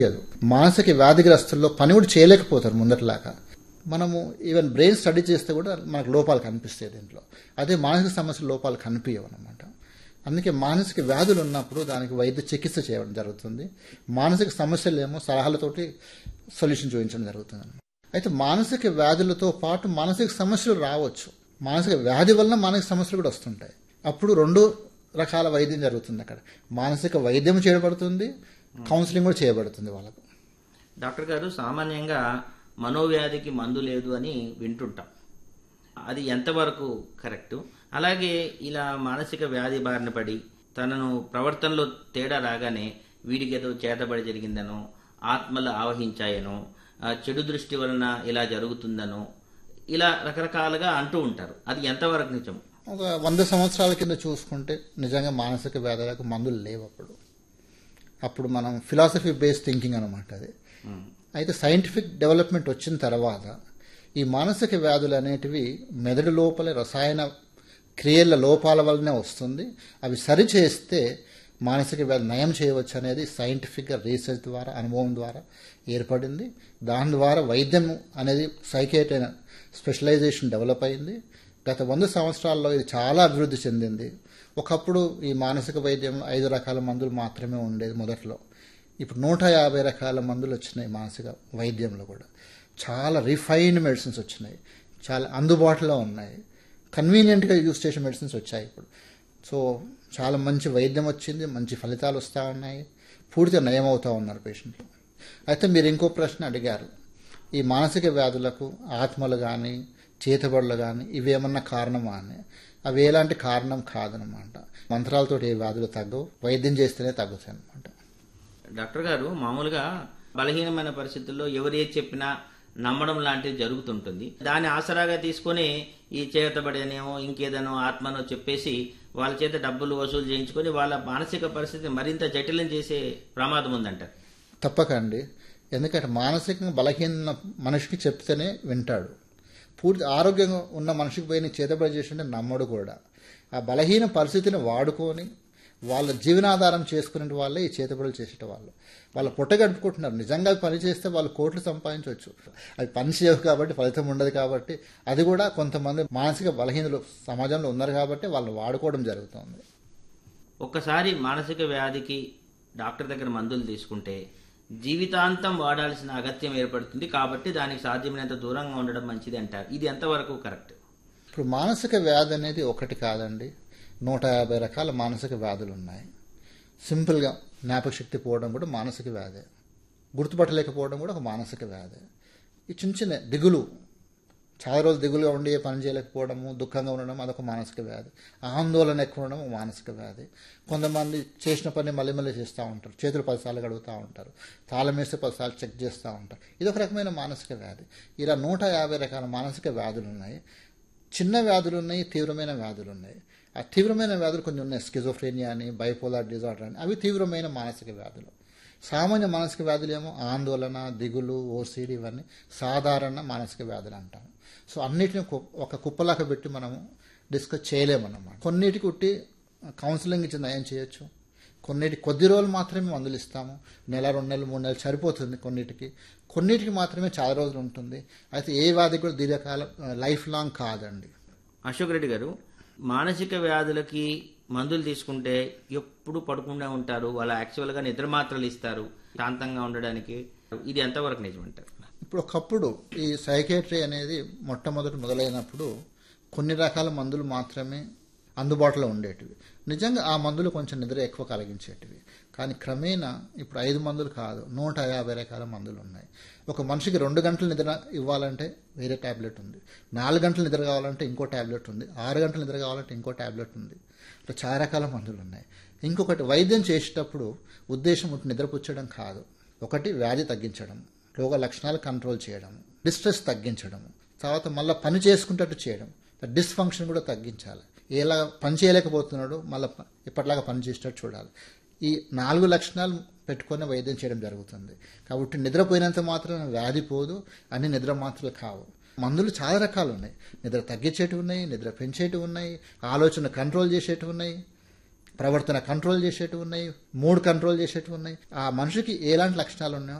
మానసిక వ్యాధిగ్రస్తుల్లో పని కూడా చేయలేకపోతారు ముందటిలాగా మనము ఈవెన్ బ్రెయిన్ స్టడీ చేస్తే కూడా మనకు లోపాలు కనిపిస్తాయి దీంట్లో అదే మానసిక సమస్యల లోపాలు కనిపించవు అనమాట అందుకే మానసిక వ్యాధులు ఉన్నప్పుడు దానికి వైద్య చికిత్స చేయడం జరుగుతుంది మానసిక సమస్యలు ఏమో సలహాలతోటి సొల్యూషన్ చూపించడం జరుగుతుంది అయితే మానసిక వ్యాధులతో పాటు మానసిక సమస్యలు రావచ్చు మానసిక వ్యాధి వలన మానసిక సమస్యలు కూడా వస్తుంటాయి అప్పుడు రెండు రకాల వైద్యం జరుగుతుంది అక్కడ మానసిక వైద్యం చేయబడుతుంది కౌన్సిలింగ్ కూడా చేయబడుతుంది వాళ్ళకు డాక్టర్ గారు సామాన్యంగా మనోవ్యాధికి మందు లేదు అని వింటుంటాం అది ఎంతవరకు కరెక్టు అలాగే ఇలా మానసిక వ్యాధి బారిన పడి తనను ప్రవర్తనలో తేడా రాగానే వీడికి ఏదో చేతబడి జరిగిందనో ఆత్మలు ఆవహించాయనో ఆ చెడు దృష్టి వలన ఇలా జరుగుతుందనో ఇలా రకరకాలుగా అంటూ ఉంటారు అది ఎంతవరకు నిజం ఒక వంద సంవత్సరాల కింద చూసుకుంటే నిజంగా మానసిక వ్యాధులకు మందులు లేవు అప్పుడు అప్పుడు మనం ఫిలాసఫీ బేస్డ్ థింకింగ్ అనమాట అది అయితే సైంటిఫిక్ డెవలప్మెంట్ వచ్చిన తర్వాత ఈ మానసిక వ్యాధులు అనేటివి మెదడు లోపల రసాయన క్రియల లోపాల వల్లనే వస్తుంది అవి సరిచేస్తే మానసిక వ్యాధి నయం చేయవచ్చు అనేది సైంటిఫిక్గా రీసెర్చ్ ద్వారా అనుభవం ద్వారా ఏర్పడింది దాని ద్వారా వైద్యం అనేది సైకేట్ అయిన స్పెషలైజేషన్ డెవలప్ అయింది గత వంద సంవత్సరాల్లో ఇది చాలా అభివృద్ధి చెందింది ఒకప్పుడు ఈ మానసిక వైద్యం ఐదు రకాల మందులు మాత్రమే ఉండేది మొదట్లో ఇప్పుడు నూట యాభై రకాల మందులు వచ్చినాయి మానసిక వైద్యంలో కూడా చాలా రిఫైన్డ్ మెడిసిన్స్ వచ్చినాయి చాలా అందుబాటులో ఉన్నాయి కన్వీనియంట్గా యూస్ చేసే మెడిసిన్స్ వచ్చాయి ఇప్పుడు సో చాలా మంచి వైద్యం వచ్చింది మంచి ఫలితాలు వస్తూ ఉన్నాయి పూర్తిగా నయం అవుతూ ఉన్నారు పేషెంట్లు అయితే మీరు ఇంకో ప్రశ్న అడిగారు ఈ మానసిక వ్యాధులకు ఆత్మలు కానీ చేతబడులు కానీ ఇవేమన్నా కారణమా అని అవి ఎలాంటి కారణం కాదనమాట మంత్రాలతో ఏ వ్యాధులు తగ్గవు వైద్యం చేస్తేనే తగ్గుతాయి అనమాట డాక్టర్ గారు మామూలుగా బలహీనమైన పరిస్థితుల్లో ఎవరు ఏది చెప్పినా నమ్మడం లాంటిది జరుగుతుంటుంది దాన్ని ఆసరాగా తీసుకొని ఈ చేతబడేనేమో ఇంకేదనో ఆత్మనో చెప్పేసి వాళ్ళ చేత డబ్బులు వసూలు చేయించుకొని వాళ్ళ మానసిక పరిస్థితి మరింత జటిలం చేసే ప్రమాదం ఉందంటారు తప్పకండి ఎందుకంటే మానసికంగా బలహీన మనిషికి చెప్తేనే వింటాడు పూర్తి ఆరోగ్యంగా ఉన్న మనిషికి పోయి నీ చేతబడి చేసింటే నమ్మడు కూడా ఆ బలహీన పరిస్థితిని వాడుకొని వాళ్ళ జీవనాధారం చేసుకునే వాళ్ళే ఈ చేతబడులు చేసేట వాళ్ళు వాళ్ళ పొట్ట గడుపుకుంటున్నారు నిజంగా అవి పని చేస్తే వాళ్ళు కోట్లు సంపాదించవచ్చు అవి పని చేయవు కాబట్టి ఫలితం ఉండదు కాబట్టి అది కూడా కొంతమంది మానసిక బలహీనలు సమాజంలో ఉన్నారు కాబట్టి వాళ్ళు వాడుకోవడం జరుగుతుంది ఒక్కసారి మానసిక వ్యాధికి డాక్టర్ దగ్గర మందులు తీసుకుంటే జీవితాంతం వాడాల్సిన అగత్యం ఏర్పడుతుంది కాబట్టి దానికి సాధ్యమైనంత దూరంగా ఉండడం మంచిది అంటారు ఇది ఎంతవరకు కరెక్ట్ ఇప్పుడు మానసిక వ్యాధి అనేది ఒకటి కాదండి నూట యాభై రకాల మానసిక వ్యాధులు ఉన్నాయి సింపుల్గా జ్ఞాపకశక్తి పోవడం కూడా మానసిక వ్యాధే గుర్తుపట్టలేకపోవడం కూడా ఒక మానసిక వ్యాధే ఈ చిన్న చిన్న దిగులు చాలా రోజులు దిగులుగా ఉండి ఏ పని చేయలేకపోవడము దుఃఖంగా ఉండడం అదొక మానసిక వ్యాధి ఆందోళన ఎక్కువ ఉండడం ఒక మానసిక వ్యాధి కొంతమంది చేసిన పని మళ్ళీ మళ్ళీ చేస్తూ ఉంటారు చేతులు పదిసార్లు కడుగుతూ ఉంటారు తాళం వేస్తే పదిసార్లు చెక్ చేస్తూ ఉంటారు ఇది ఒక రకమైన మానసిక వ్యాధి ఇలా నూట యాభై రకాల మానసిక వ్యాధులు ఉన్నాయి చిన్న వ్యాధులు ఉన్నాయి తీవ్రమైన వ్యాధులు ఉన్నాయి ఆ తీవ్రమైన వ్యాధులు కొన్ని ఉన్నాయి స్కిజోఫ్రేనియా అని బైపోలార్ డిజార్డర్ అని అవి తీవ్రమైన మానసిక వ్యాధులు సామాన్య మానసిక వ్యాధులు ఏమో ఆందోళన దిగులు ఓసిడి ఇవన్నీ సాధారణ మానసిక వ్యాధులు అంటాం సో అన్నిటిని కు- ఒక కుప్పలాగా పెట్టి మనము డిస్కస్ చేయలేమన్నమాట కొన్నిటికి ఉట్టి కౌన్సిలింగ్ ఇచ్చి నయం చేయొచ్చు కొన్నిటి కొద్ది రోజులు మాత్రమే మందులు ఇస్తాము నెల రెండు నెలలు మూడు నెలలు సరిపోతుంది కొన్నిటికి కొన్నిటికి మాత్రమే చాలా రోజులు ఉంటుంది అయితే ఏ వ్యాధి కూడా దీర్ఘకాలం లైఫ్ లాంగ్ కాదండి అశోక్ రెడ్డి గారు మానసిక వ్యాధులకి మందులు తీసుకుంటే ఎప్పుడు పడుకుండా ఉంటారు వాళ్ళ యాక్చువల్గా నిద్ర మాత్రలు ఇస్తారు శాంతంగా ఉండడానికి ఇది ఎంతవరకు నిజమంటారు ఇప్పుడు ఒకప్పుడు ఈ సైకేట్రీ అనేది మొట్టమొదటి మొదలైనప్పుడు కొన్ని రకాల మందులు మాత్రమే అందుబాటులో ఉండేటివి నిజంగా ఆ మందులు కొంచెం నిద్ర ఎక్కువ కలిగించేటివి కానీ క్రమేణా ఇప్పుడు ఐదు మందులు కాదు నూట యాభై రకాల మందులు ఉన్నాయి ఒక మనిషికి రెండు గంటల నిద్ర ఇవ్వాలంటే వేరే ట్యాబ్లెట్ ఉంది నాలుగు గంటల నిద్ర కావాలంటే ఇంకో ట్యాబ్లెట్ ఉంది ఆరు గంటల నిద్ర కావాలంటే ఇంకో ట్యాబ్లెట్ ఉంది ఇట్లా చాలా రకాల మందులు ఉన్నాయి ఇంకొకటి వైద్యం చేసేటప్పుడు ఉద్దేశం ఉంటే నిద్రపుచ్చడం కాదు ఒకటి వ్యాధి తగ్గించడం రోగ లక్షణాలు కంట్రోల్ చేయడం డిస్ట్రెస్ తగ్గించడం తర్వాత మళ్ళీ పని చేసుకుంటట్టు చేయడం డిస్ఫంక్షన్ కూడా తగ్గించాలి ఎలా పని చేయలేకపోతున్నాడో మళ్ళీ ఇప్పటిలాగా పని చేసేటట్టు చూడాలి ఈ నాలుగు లక్షణాలు పెట్టుకొని వైద్యం చేయడం జరుగుతుంది కాబట్టి నిద్రపోయినంత మాత్రం వ్యాధి పోదు అన్ని నిద్ర మాత్రలు కావు మందులు చాలా రకాలు ఉన్నాయి నిద్ర తగ్గించేటివి ఉన్నాయి నిద్ర పెంచేటివి ఉన్నాయి ఆలోచన కంట్రోల్ చేసేటివి ఉన్నాయి ప్రవర్తన కంట్రోల్ చేసేటివి ఉన్నాయి మూడ్ కంట్రోల్ చేసేటివి ఉన్నాయి ఆ మనిషికి ఎలాంటి లక్షణాలు ఉన్నాయో